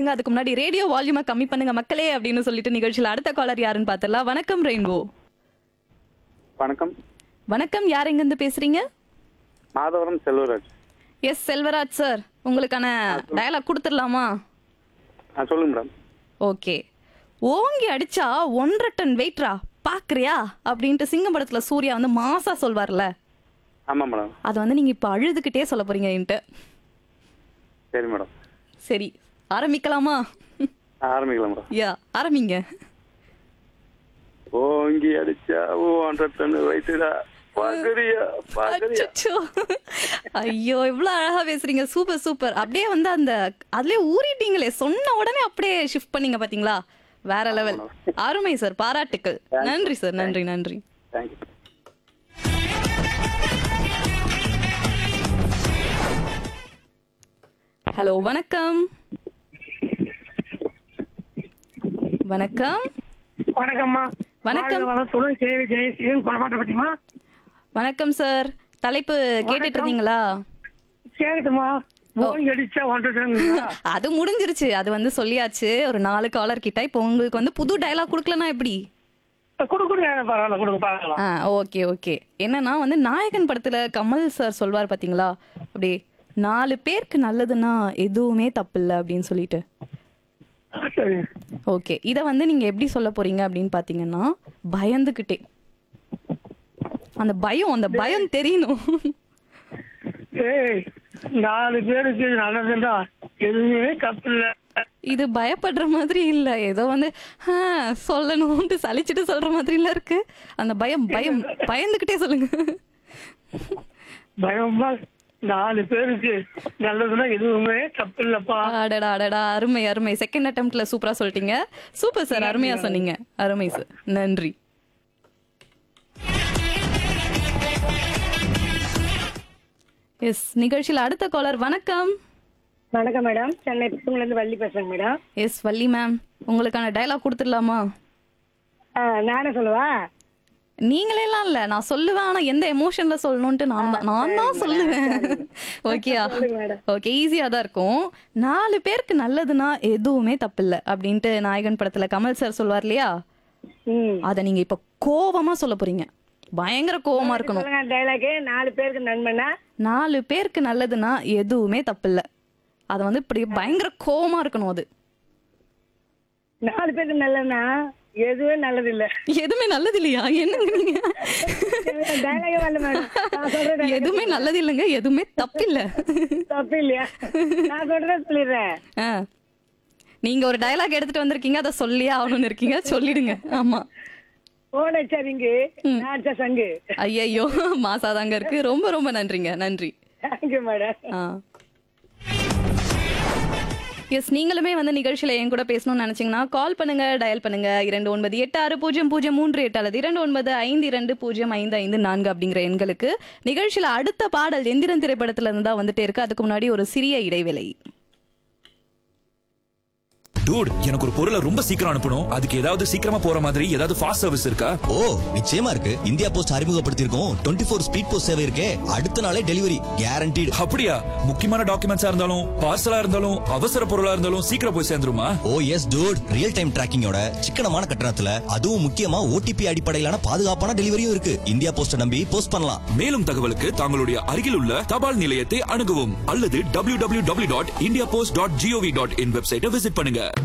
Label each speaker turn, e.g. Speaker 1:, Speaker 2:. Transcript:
Speaker 1: பண்ணுங்க அதுக்கு முன்னாடி ரேடியோ வால்யூமை கம்மி பண்ணுங்க மக்களே அப்படின்னு சொல்லிட்டு நிகழ்ச்சியில் அடுத்த காலர் யாருன்னு பார்த்தலாம் வணக்கம் ரெயின்போ
Speaker 2: வணக்கம்
Speaker 1: வணக்கம் யார் எங்கிருந்து பேசுறீங்க
Speaker 2: மாதவரம் செல்வராஜ்
Speaker 1: எஸ் செல்வராஜ் சார் உங்களுக்கான டயலாக் கொடுத்துடலாமா
Speaker 2: ஆ சொல்லுங்க மேடம்
Speaker 1: ஓகே ஓங்கி அடிச்சா ஒன்றரை டன் வெயிட்ரா பாக்குறியா அப்படின்ட்டு சிங்கம் படத்துல சூர்யா வந்து மாசா சொல்வார்ல
Speaker 2: ஆமாம் மேடம்
Speaker 1: அதை வந்து நீங்க இப்ப அழுதுகிட்டே சொல்ல போறீங்க என்கிட்ட
Speaker 2: சரி மேடம்
Speaker 1: சரி ஆரம்பிக்கலாமா
Speaker 2: ஆரம்பிக்கலாம் மேடம்
Speaker 1: யா ஆரம்பிங்க
Speaker 2: ஓங்கி அடிச்சா ஓ ஹண்ட்ரட் டன் வயிற்றுடா பாக்குறியா பாக்குறியா
Speaker 1: அச்சச்சோ. ஐயோ இவ்வளவு அழகா பேசுறீங்க சூப்பர் சூப்பர் அப்படியே வந்து அந்த அதுலயே ஊறிட்டீங்களே சொன்ன உடனே அப்படியே ஷிஃப்ட் பண்ணீங்க பாத்தீங்களா வேற லெவல் அருமை சார் பாராட்டுக்கள் நன்றி சார் நன்றி நன்றி
Speaker 2: தேங்க்யூ
Speaker 1: ஹலோ வணக்கம் வணக்கம்
Speaker 3: வணக்கம்மா
Speaker 1: வணக்கம்.
Speaker 3: வாழ்க வளத்துடன் சேவை ஜெயசீலன் குணமாட்டப்பட்டிமா
Speaker 1: வணக்கம் சார் தலைப்பு கேட்டுட்டு இருந்தீங்களா
Speaker 3: கேட்குதுமா ஓங்கி அடிச்சா ஒன்றரை
Speaker 1: அது முடிஞ்சிருச்சு அது வந்து சொல்லியாச்சு ஒரு நாலு காலர் கிட்ட இப்போ உங்களுக்கு வந்து புது டயலாக் கொடுக்கலனா எப்படி
Speaker 3: கொடு கொடுங்க பரவாயில்ல கொடுங்க பார்க்கலாம்
Speaker 1: ஆ ஓகே ஓகே என்னன்னா வந்து நாயகன் படத்துல கமல் சார் சொல்வார் பாத்தீங்களா அப்படி நாலு பேருக்கு நல்லதுன்னா எதுவுமே தப்பு இல்லை அப்படின்னு சொல்லிட்டு
Speaker 3: சரி
Speaker 1: ஓகே இதை வந்து நீங்க எப்படி சொல்ல போறீங்க அப்படின்னு பாத்தீங்கன்னா பயந்துகிட்டே அந்த பயம் அந்த பயம் தெரியணும்
Speaker 3: ஏய் நாலு பேருக்கு நல்லதுண்டா எதுவுமே தப்பு இல்லை
Speaker 1: இது பயப்படுற மாதிரி இல்ல ஏதோ வந்து ஆ, சொல்லணும்ட்டு சலிச்சுட்டு சொல்ற மாதிரில இருக்கு அந்த பயம் பயம் பயந்துகிட்டே சொல்லுங்க
Speaker 3: பயமா நாலு பேருக்கு நல்லதுன்னா எதுவுமே தப்பு இல்லப்பா
Speaker 1: அடடா அடடா அருமை அருமை செகண்ட் அட்டம்ப்ட்ல சூப்பரா சொல்லிட்டீங்க சூப்பர் சார் அருமையா சொன்னீங்க அருமை சார் நன்றி எஸ் நிகழ்ச்சியில் அடுத்த காலர் வணக்கம்
Speaker 4: வணக்கம் மேடம் சென்னை புத்தூர்ல இருந்து வள்ளி பேசுறேங்க மேடம்
Speaker 1: எஸ் வள்ளி மேம் உங்களுக்கான டயலாக் கொடுத்துடலாமா
Speaker 4: ஆ, நானே சொல்லவா
Speaker 1: நீங்களேலாம் இல்ல நான் சொல்லுவேன் ஆனா எந்த எமோஷன்ல சொல்லணும்ட்டு நான் தான் நான் தான் சொல்லுவேன் ஓகேயா ஓகே ஈஸியா தான் இருக்கும் நாலு பேருக்கு நல்லதுன்னா எதுவுமே தப்பில்ல அப்படின்ட்டு நாயகன் படத்துல கமல் சார் சொல்வார் இல்லையா
Speaker 4: ம்
Speaker 1: அத நீங்க இப்ப கோவமா சொல்ல போறீங்க பயங்கர கோவமா இருக்கணும்
Speaker 4: சொல்லுங்க டைலாக் நாலு பேருக்கு நண்பனா
Speaker 1: நாலு பேருக்கு நல்லதுன்னா எதுவுமே தப்பில்ல அது வந்து இப்படி பயங்கர கோவமா இருக்கணும் அது
Speaker 4: நாலு பேருக்கு நல்லதுன்னா எதுவே நல்லது இல்ல
Speaker 1: எதுவுமே நல்லது இல்லையா என்னங்க நீங்க
Speaker 4: டைலாகே வரல மேடம் நான் சொல்றேன்
Speaker 1: எதுவுமே நல்லது இல்லைங்க எதுவுமே தப்பில்ல
Speaker 4: தப்பு இல்லையா நான் சொல்றேன் சொல்லிடுறேன்
Speaker 1: ஆ. நீங்க ஒரு டயலாக் எடுத்துட்டு வந்திருக்கீங்க அதை சொல்லியே ஆகணும்னு இருக்கீங்க சொல்லிடுங்க ஆமா
Speaker 4: போன சரிங்கு நான் சங்கு
Speaker 1: ஐயையோ மாசாதாங்க இருக்கு ரொம்ப ரொம்ப நன்றிங்க நன்றி
Speaker 4: தேங்க்யூ மேடம்
Speaker 1: ஆ எஸ் நீங்களுமே வந்து நிகழ்ச்சியில என் கூட பேசணும்னு நினைச்சீங்கன்னா கால் பண்ணுங்க டயல் பண்ணுங்க இரண்டு ஒன்பது எட்டு ஆறு பூஜ்ஜியம் பூஜ்ஜியம் மூன்று எட்டு அல்லது இரண்டு ஒன்பது ஐந்து இரண்டு பூஜ்ஜியம் ஐந்து ஐந்து நான்கு அப்படிங்கிற எண்களுக்கு நிகழ்ச்சியில அடுத்த பாடல் எந்திரன் திரைப்படத்துல இருந்து தான் வந்துட்டே இருக்கு அதுக்கு முன்னாடி ஒரு சிறிய இடைவேளை
Speaker 5: டூட் எனக்கு ஒரு பொருளை ரொம்ப சீக்கிரம் அனுப்பணும் அதுக்கு ஏதாவது சீக்கிரமா போற மாதிரி ஏதாவது ஃபாஸ்ட் சர்வீஸ் இருக்கா
Speaker 6: ஓ நிச்சயமா இருக்கு இந்தியா போஸ்ட் அறிமுகப்படுத்தியிருக்கோம் டுவெண்ட்டி ஃபோர் ஸ்பீட் போஸ்ட் சேவை இருக்கே அடுத்த நாளே டெலிவரி கேரண்டீடு
Speaker 5: அப்படியா முக்கியமான டாக்குமெண்ட்ஸா இருந்தாலும் பார்சலா இருந்தாலும் அவசர பொருளா இருந்தாலும் சீக்கிரம் போய் சேர்ந்துருமா
Speaker 6: oh yes dude real time டிராக்கிங்கோட சிக்கனமான கட்டணத்துல அதுவும் முக்கியமா ஓடிபி அடிப்படையிலான பாதுகாப்பான டெலிவரியும் இருக்கு இந்தியா போஸ்ட நம்பி போஸ்ட் பண்ணலாம்
Speaker 5: மேலும் தகவலுக்கு தங்களுடைய அருகில் உள்ள தபால் நிலையத்தை அணுகவும் அல்லது www.indiapost.gov.in டாட் வெப்சைட்டை விசிட் பண்ணுங்க